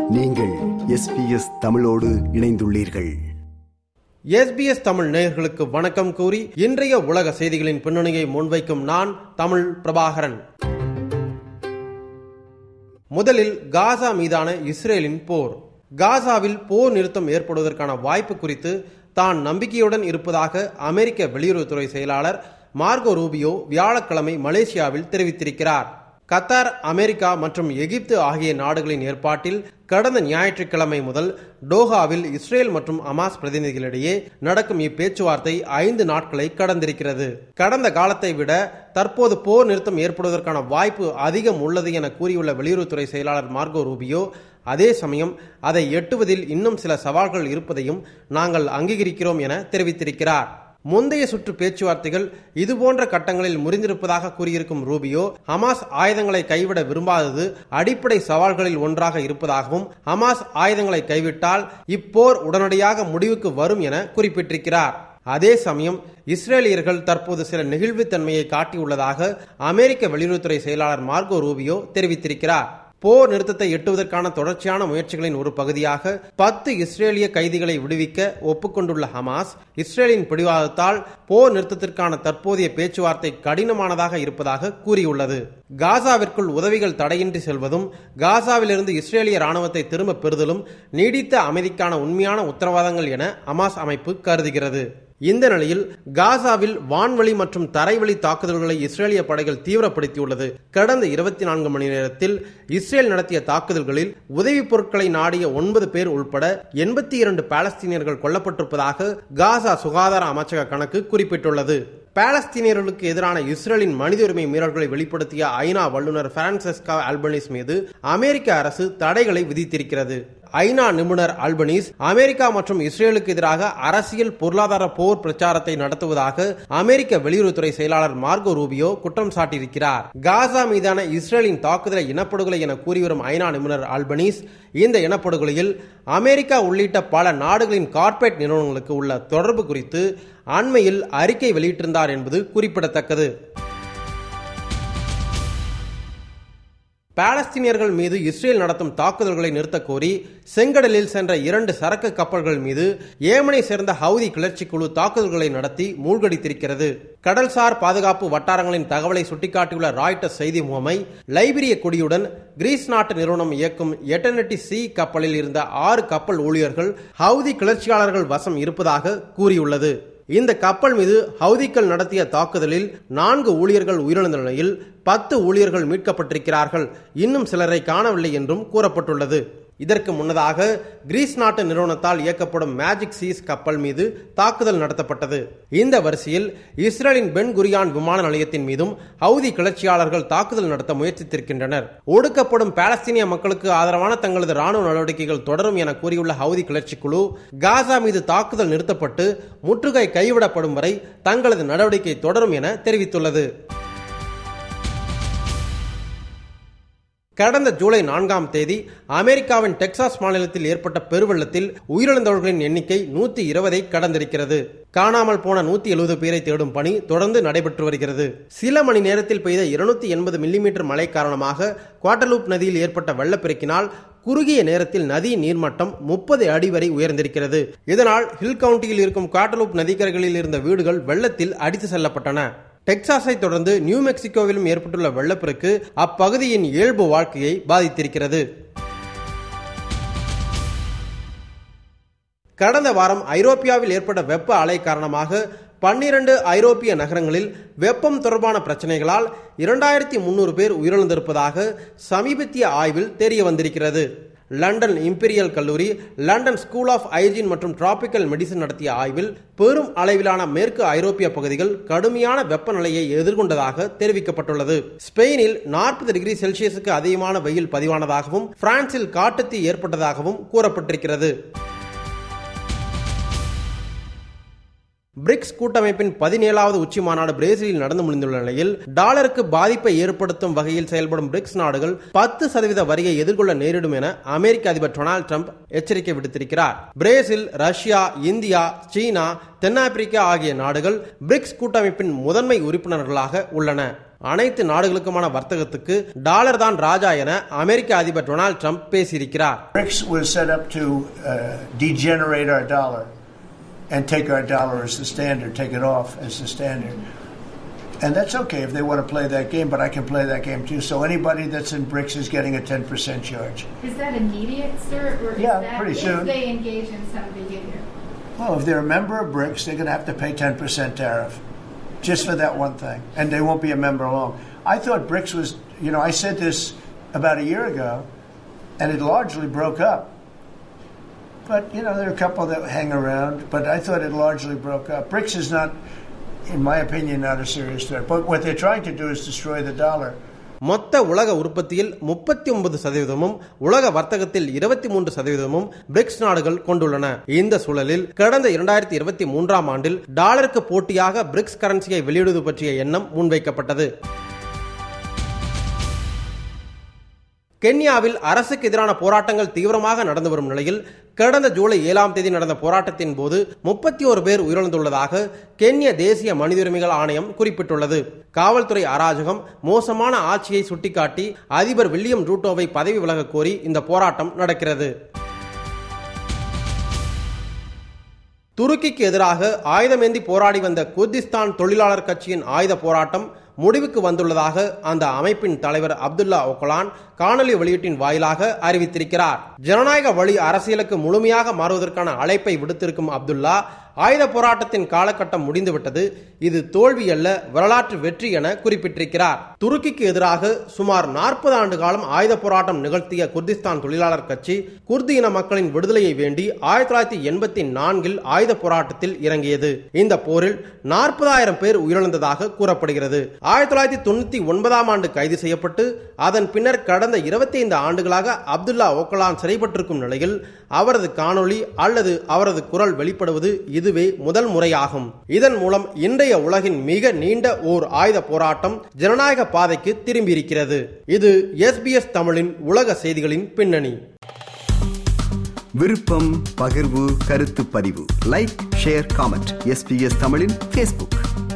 நீங்கள் எஸ்பிஎஸ் தமிழோடு இணைந்துள்ளீர்கள் எஸ்பிஎஸ் தமிழ் நேயர்களுக்கு வணக்கம் கூறி இன்றைய உலக செய்திகளின் பின்னணியை முன்வைக்கும் நான் தமிழ் பிரபாகரன் முதலில் காசா மீதான இஸ்ரேலின் போர் காசாவில் போர் நிறுத்தம் ஏற்படுவதற்கான வாய்ப்பு குறித்து தான் நம்பிக்கையுடன் இருப்பதாக அமெரிக்க வெளியுறவுத்துறை செயலாளர் மார்கோ ரூபியோ வியாழக்கிழமை மலேசியாவில் தெரிவித்திருக்கிறார் கத்தார் அமெரிக்கா மற்றும் எகிப்து ஆகிய நாடுகளின் ஏற்பாட்டில் கடந்த ஞாயிற்றுக்கிழமை முதல் டோஹாவில் இஸ்ரேல் மற்றும் அமாஸ் பிரதிநிதிகளிடையே நடக்கும் இப்பேச்சுவார்த்தை ஐந்து நாட்களை கடந்திருக்கிறது கடந்த காலத்தை விட தற்போது போர் நிறுத்தம் ஏற்படுவதற்கான வாய்ப்பு அதிகம் உள்ளது என கூறியுள்ள வெளியுறவுத்துறை செயலாளர் மார்கோ ரூபியோ அதே சமயம் அதை எட்டுவதில் இன்னும் சில சவால்கள் இருப்பதையும் நாங்கள் அங்கீகரிக்கிறோம் என தெரிவித்திருக்கிறார் முந்தைய சுற்று பேச்சுவார்த்தைகள் இதுபோன்ற கட்டங்களில் முறிந்திருப்பதாக கூறியிருக்கும் ரூபியோ ஹமாஸ் ஆயுதங்களை கைவிட விரும்பாதது அடிப்படை சவால்களில் ஒன்றாக இருப்பதாகவும் ஹமாஸ் ஆயுதங்களை கைவிட்டால் இப்போர் உடனடியாக முடிவுக்கு வரும் என குறிப்பிட்டிருக்கிறார் அதே சமயம் இஸ்ரேலியர்கள் தற்போது சில நெகிழ்வுத்தன்மையை காட்டியுள்ளதாக அமெரிக்க வெளியுறவுத்துறை செயலாளர் மார்கோ ரூபியோ தெரிவித்திருக்கிறார் போர் நிறுத்தத்தை எட்டுவதற்கான தொடர்ச்சியான முயற்சிகளின் ஒரு பகுதியாக பத்து இஸ்ரேலிய கைதிகளை விடுவிக்க ஒப்புக்கொண்டுள்ள ஹமாஸ் இஸ்ரேலின் பிடிவாதத்தால் போர் நிறுத்தத்திற்கான தற்போதைய பேச்சுவார்த்தை கடினமானதாக இருப்பதாக கூறியுள்ளது காசாவிற்குள் உதவிகள் தடையின்றி செல்வதும் காசாவிலிருந்து இஸ்ரேலிய ராணுவத்தை திரும்ப பெறுதலும் நீடித்த அமைதிக்கான உண்மையான உத்தரவாதங்கள் என ஹமாஸ் அமைப்பு கருதுகிறது இந்த நிலையில் காசாவில் வான்வழி மற்றும் தரைவழி தாக்குதல்களை இஸ்ரேலிய படைகள் தீவிரப்படுத்தியுள்ளது கடந்த இருபத்தி நான்கு மணி நேரத்தில் இஸ்ரேல் நடத்திய தாக்குதல்களில் உதவிப் பொருட்களை நாடிய ஒன்பது பேர் உள்பட எண்பத்தி இரண்டு பாலஸ்தீனியர்கள் கொல்லப்பட்டிருப்பதாக காசா சுகாதார அமைச்சக கணக்கு குறிப்பிட்டுள்ளது பாலஸ்தீனியர்களுக்கு எதிரான இஸ்ரேலின் மனித உரிமை மீறல்களை வெளிப்படுத்திய ஐநா வல்லுநர் பிரான்செஸ்கா அல்பனிஸ் மீது அமெரிக்க அரசு தடைகளை விதித்திருக்கிறது ஐநா நிபுணர் அல்பனீஸ் அமெரிக்கா மற்றும் இஸ்ரேலுக்கு எதிராக அரசியல் பொருளாதார போர் பிரச்சாரத்தை நடத்துவதாக அமெரிக்க வெளியுறவுத்துறை செயலாளர் மார்கோ ரூபியோ குற்றம் சாட்டியிருக்கிறார் காசா மீதான இஸ்ரேலின் தாக்குதலை இனப்படுகொலை என கூறிவரும் ஐநா நிபுணர் அல்பனீஸ் இந்த இனப்படுகொலையில் அமெரிக்கா உள்ளிட்ட பல நாடுகளின் கார்ப்பரேட் நிறுவனங்களுக்கு உள்ள தொடர்பு குறித்து அண்மையில் அறிக்கை வெளியிட்டிருந்தார் என்பது குறிப்பிடத்தக்கது பாலஸ்தீனியர்கள் மீது இஸ்ரேல் நடத்தும் தாக்குதல்களை நிறுத்தக் கோரி செங்கடலில் சென்ற இரண்டு சரக்கு கப்பல்கள் மீது ஏமனை சேர்ந்த ஹவுதி கிளர்ச்சி குழு தாக்குதல்களை நடத்தி மூழ்கடித்திருக்கிறது கடல்சார் பாதுகாப்பு வட்டாரங்களின் தகவலை சுட்டிக்காட்டியுள்ள ராய்டர்ஸ் செய்தி முகமை லைபீரிய கொடியுடன் கிரீஸ் நாட்டு நிறுவனம் இயக்கும் எட்டனட்டி சி கப்பலில் இருந்த ஆறு கப்பல் ஊழியர்கள் ஹவுதி கிளர்ச்சியாளர்கள் வசம் இருப்பதாக கூறியுள்ளது இந்த கப்பல் மீது ஹவுதிக்கள் நடத்திய தாக்குதலில் நான்கு ஊழியர்கள் உயிரிழந்த நிலையில் பத்து ஊழியர்கள் மீட்கப்பட்டிருக்கிறார்கள் இன்னும் சிலரை காணவில்லை என்றும் கூறப்பட்டுள்ளது இதற்கு முன்னதாக கிரீஸ் நாட்டு நிறுவனத்தால் இயக்கப்படும் மேஜிக் சீஸ் கப்பல் மீது தாக்குதல் நடத்தப்பட்டது இந்த வரிசையில் இஸ்ரேலின் பென் குரியான் விமான நிலையத்தின் மீதும் ஹவுதி கிளர்ச்சியாளர்கள் தாக்குதல் நடத்த முயற்சித்திருக்கின்றனர் ஒடுக்கப்படும் பாலஸ்தீனிய மக்களுக்கு ஆதரவான தங்களது ராணுவ நடவடிக்கைகள் தொடரும் என கூறியுள்ள ஹவுதி கிளர்ச்சி குழு காசா மீது தாக்குதல் நிறுத்தப்பட்டு முற்றுகை கைவிடப்படும் வரை தங்களது நடவடிக்கை தொடரும் என தெரிவித்துள்ளது கடந்த ஜூலை நான்காம் தேதி அமெரிக்காவின் டெக்சாஸ் மாநிலத்தில் ஏற்பட்ட பெருவெள்ளத்தில் உயிரிழந்தவர்களின் எண்ணிக்கை நூத்தி இருபதை கடந்திருக்கிறது காணாமல் போன நூத்தி எழுபது பேரை தேடும் பணி தொடர்ந்து நடைபெற்று வருகிறது சில மணி நேரத்தில் பெய்த இருநூத்தி எண்பது மில்லிமீட்டர் மழை காரணமாக குவாட்டலூப் நதியில் ஏற்பட்ட வெள்ளப்பெருக்கினால் குறுகிய நேரத்தில் நதி நீர்மட்டம் முப்பது அடி வரை உயர்ந்திருக்கிறது இதனால் ஹில் கவுண்டியில் இருக்கும் குவாட்டலூப் நதிக்கரைகளில் இருந்த வீடுகள் வெள்ளத்தில் அடித்து செல்லப்பட்டன டெக்சாஸை தொடர்ந்து நியூ மெக்சிகோவிலும் ஏற்பட்டுள்ள வெள்ளப்பெருக்கு அப்பகுதியின் இயல்பு வாழ்க்கையை பாதித்திருக்கிறது கடந்த வாரம் ஐரோப்பியாவில் ஏற்பட்ட வெப்ப அலை காரணமாக பன்னிரண்டு ஐரோப்பிய நகரங்களில் வெப்பம் தொடர்பான பிரச்சனைகளால் இரண்டாயிரத்தி முன்னூறு பேர் உயிரிழந்திருப்பதாக சமீபத்திய ஆய்வில் தெரிய வந்திருக்கிறது லண்டன் இம்பீரியல் கல்லூரி லண்டன் ஸ்கூல் ஆஃப் ஹைஜீன் மற்றும் டிராபிக்கல் மெடிசன் நடத்திய ஆய்வில் பெரும் அளவிலான மேற்கு ஐரோப்பிய பகுதிகள் கடுமையான வெப்பநிலையை எதிர்கொண்டதாக தெரிவிக்கப்பட்டுள்ளது ஸ்பெயினில் நாற்பது டிகிரி செல்சியஸுக்கு அதிகமான வெயில் பதிவானதாகவும் பிரான்சில் காட்டுத்தீ ஏற்பட்டதாகவும் கூறப்பட்டிருக்கிறது பிரிக்ஸ் கூட்டமைப்பின் பதினேழாவது உச்சி மாநாடு பிரேசிலில் நடந்து முடிந்துள்ள நிலையில் டாலருக்கு பாதிப்பை ஏற்படுத்தும் வகையில் செயல்படும் பிரிக்ஸ் நாடுகள் பத்து சதவீத வரியை எதிர்கொள்ள நேரிடும் என அமெரிக்க அதிபர் டொனால்டு ட்ரம்ப் எச்சரிக்கை விடுத்திருக்கிறார் பிரேசில் ரஷ்யா இந்தியா சீனா தென்னாப்பிரிக்கா ஆகிய நாடுகள் பிரிக்ஸ் கூட்டமைப்பின் முதன்மை உறுப்பினர்களாக உள்ளன அனைத்து நாடுகளுக்குமான வர்த்தகத்துக்கு டாலர் தான் ராஜா என அமெரிக்க அதிபர் டொனால்டு ட்ரம்ப் பேசியிருக்கிறார் BRICS was set up to uh, degenerate our dollar and take our dollar as the standard, take it off as the standard. And that's okay if they want to play that game, but I can play that game too. So anybody that's in BRICS is getting a 10% charge. Is that immediate, sir, or is Yeah, that pretty if soon. they engage in some behavior? Well, if they're a member of BRICS, they're going to have to pay 10% tariff just for that one thing. And they won't be a member long. I thought BRICS was, you know, I said this about a year ago, and it largely broke up. But, you know, there are a couple that hang around, but I thought it largely broke up. BRICS is not, in my opinion, not a serious threat. But what they're trying to do is destroy the dollar. மொத்த உலக உற்பத்தியில் முப்பத்தி ஒன்பது சதவீதமும் உலக வர்த்தகத்தில் இருபத்தி மூன்று சதவீதமும் பிரிக்ஸ் நாடுகள் கொண்டுள்ளன இந்த சூழலில் கடந்த இரண்டாயிரத்தி இருபத்தி மூன்றாம் ஆண்டில் டாலருக்கு போட்டியாக பிரிக்ஸ் கரன்சியை வெளியிடுவது பற்றிய எண்ணம் முன்வைக்கப்பட்டது கென்யாவில் அரசுக்கு எதிரான போராட்டங்கள் தீவிரமாக நடந்து வரும் நிலையில் கடந்த ஜூலை ஏழாம் தேதி நடந்த போராட்டத்தின் போது முப்பத்தி ஒரு பேர் உயிரிழந்துள்ளதாக கென்ய தேசிய மனித உரிமைகள் ஆணையம் குறிப்பிட்டுள்ளது காவல்துறை அராஜகம் மோசமான ஆட்சியை சுட்டிக்காட்டி அதிபர் வில்லியம் ரூட்டோவை பதவி விலகக் கோரி இந்த போராட்டம் நடக்கிறது துருக்கிக்கு எதிராக ஆயுதமேந்தி போராடி வந்த குர்திஸ்தான் தொழிலாளர் கட்சியின் ஆயுத போராட்டம் முடிவுக்கு வந்துள்ளதாக அந்த அமைப்பின் தலைவர் அப்துல்லா ஒக்கலான் காணொலி வெளியீட்டின் வாயிலாக அறிவித்திருக்கிறார் ஜனநாயக வழி அரசியலுக்கு முழுமையாக மாறுவதற்கான அழைப்பை விடுத்திருக்கும் அப்துல்லா ஆயுத போராட்டத்தின் காலகட்டம் முடிந்துவிட்டது இது தோல்வி அல்ல வரலாற்று வெற்றி என குறிப்பிட்டிருக்கிறார் துருக்கிக்கு எதிராக சுமார் நாற்பது ஆண்டு காலம் ஆயுத போராட்டம் நிகழ்த்திய குர்திஸ்தான் தொழிலாளர் கட்சி குர்து இன மக்களின் விடுதலையை வேண்டி ஆயிரத்தி தொள்ளாயிரத்தி எண்பத்தி நான்கில் ஆயுத போராட்டத்தில் இறங்கியது இந்த போரில் நாற்பதாயிரம் பேர் உயிரிழந்ததாக கூறப்படுகிறது ஆயிரத்தி தொள்ளாயிரத்தி தொண்ணூத்தி ஒன்பதாம் ஆண்டு கைது செய்யப்பட்டு அதன் பின்னர் கடந்த இருபத்தி ஐந்து ஆண்டுகளாக அப்துல்லா ஓக்கலான் சிறைப்பட்டிருக்கும் நிலையில் அவரது காணொளி அல்லது அவரது குரல் வெளிப்படுவது இதுவே முதல் முறையாகும் இதன் மூலம் இன்றைய உலகின் மிக நீண்ட ஓர் ஆயுத போராட்டம் ஜனநாயக பாதைக்கு திரும்பியிருக்கிறது இது எஸ்பிஎஸ் தமிழின் உலக செய்திகளின் பின்னணி விருப்பம் பகிர்வு கருத்து பதிவு லைக் ஷேர் காமெண்ட் எஸ்பிஎஸ் தமிழின் ஃபேஸ்புக்